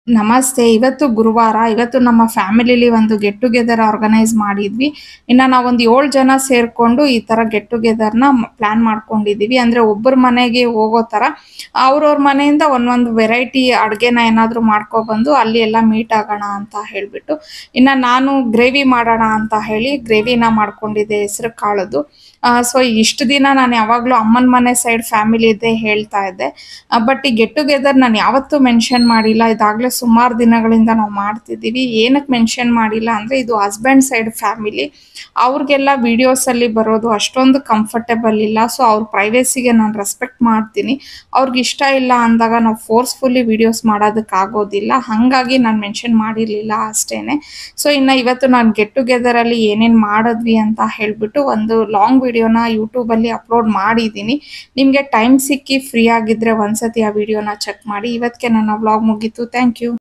ನಮಸ್ತೆ ಇವತ್ತು ಗುರುವಾರ ಇವತ್ತು ನಮ್ಮ ಫ್ಯಾಮಿಲಿಲಿ ಒಂದು ಗೆಟ್ ಟುಗೆದರ್ ಆರ್ಗನೈಸ್ ಮಾಡಿದ್ವಿ ಇನ್ನ ನಾವೊಂದು ಏಳು ಜನ ಸೇರ್ಕೊಂಡು ಈ ತರ ಗೆಟ್ ಟುಗೆದರ್ನ ಪ್ಲಾನ್ ಮಾಡ್ಕೊಂಡಿದೀವಿ ಅಂದ್ರೆ ಒಬ್ಬರ ಮನೆಗೆ ಹೋಗೋ ತರ ಅವ್ರವ್ರ ಮನೆಯಿಂದ ಒಂದೊಂದು ವೆರೈಟಿ ಅಡ್ಗೆನ ಏನಾದ್ರು ಮಾಡ್ಕೊ ಬಂದು ಅಲ್ಲಿ ಎಲ್ಲ ಮೀಟ್ ಆಗೋಣ ಅಂತ ಹೇಳ್ಬಿಟ್ಟು ಇನ್ನ ನಾನು ಗ್ರೇವಿ ಮಾಡೋಣ ಅಂತ ಹೇಳಿ ಗ್ರೇವಿನ ಮಾಡ್ಕೊಂಡಿದ್ದೆ ಹೆಸರು ಕಾಳದು ಸೊ ಇಷ್ಟು ದಿನ ನಾನು ಯಾವಾಗ್ಲೂ ಅಮ್ಮನ ಮನೆ ಸೈಡ್ ಫ್ಯಾಮಿಲಿ ಇದೆ ಹೇಳ್ತಾ ಇದ್ದೆ ಬಟ್ ಈ ಗೆಟ್ ಟುಗೆದರ್ ನಾನು ಯಾವತ್ತೂ ಮೆನ್ಷನ್ ಮಾಡಿಲ್ಲ ಇದಾಗಲೇ ಸುಮಾರು ದಿನಗಳಿಂದ ನಾವು ಮಾಡ್ತಿದ್ದೀವಿ ಏನಕ್ಕೆ ಮೆನ್ಷನ್ ಮಾಡಿಲ್ಲ ಅಂದರೆ ಇದು ಹಸ್ಬೆಂಡ್ ಸೈಡ್ ಫ್ಯಾಮಿಲಿ ಅವ್ರಿಗೆಲ್ಲ ವಿಡಿಯೋಸಲ್ಲಿ ಬರೋದು ಅಷ್ಟೊಂದು ಕಂಫರ್ಟೇಬಲ್ ಇಲ್ಲ ಸೊ ಅವ್ರ ಪ್ರೈವೇಸಿಗೆ ನಾನು ರೆಸ್ಪೆಕ್ಟ್ ಮಾಡ್ತೀನಿ ಅವ್ರಿಗೆ ಇಷ್ಟ ಇಲ್ಲ ಅಂದಾಗ ನಾವು ಫೋರ್ಸ್ಫುಲ್ಲಿ ವಿಡಿಯೋಸ್ ಮಾಡೋದಕ್ಕಾಗೋದಿಲ್ಲ ಹಾಗಾಗಿ ನಾನು ಮೆನ್ಷನ್ ಮಾಡಿರಲಿಲ್ಲ ಅಷ್ಟೇನೆ ಸೊ ಇನ್ನು ಇವತ್ತು ನಾನು ಗೆಟ್ ಟುಗೆದರಲ್ಲಿ ಏನೇನು ಮಾಡಿದ್ವಿ ಅಂತ ಹೇಳಿಬಿಟ್ಟು ಒಂದು ಲಾಂಗ್ ವಿಡಿಯೋನ ಯೂಟ್ಯೂಬಲ್ಲಿ ಅಪ್ಲೋಡ್ ಮಾಡಿದ್ದೀನಿ ನಿಮಗೆ ಟೈಮ್ ಸಿಕ್ಕಿ ಫ್ರೀ ಆಗಿದ್ದರೆ ಒಂದ್ಸತಿ ಆ ವಿಡಿಯೋನ ಚೆಕ್ ಮಾಡಿ ಇವತ್ತಿಗೆ ನನ್ನ ವ್ಲಾಗ್ ಮುಗೀತು ಥ್ಯಾಂಕ್ ಯು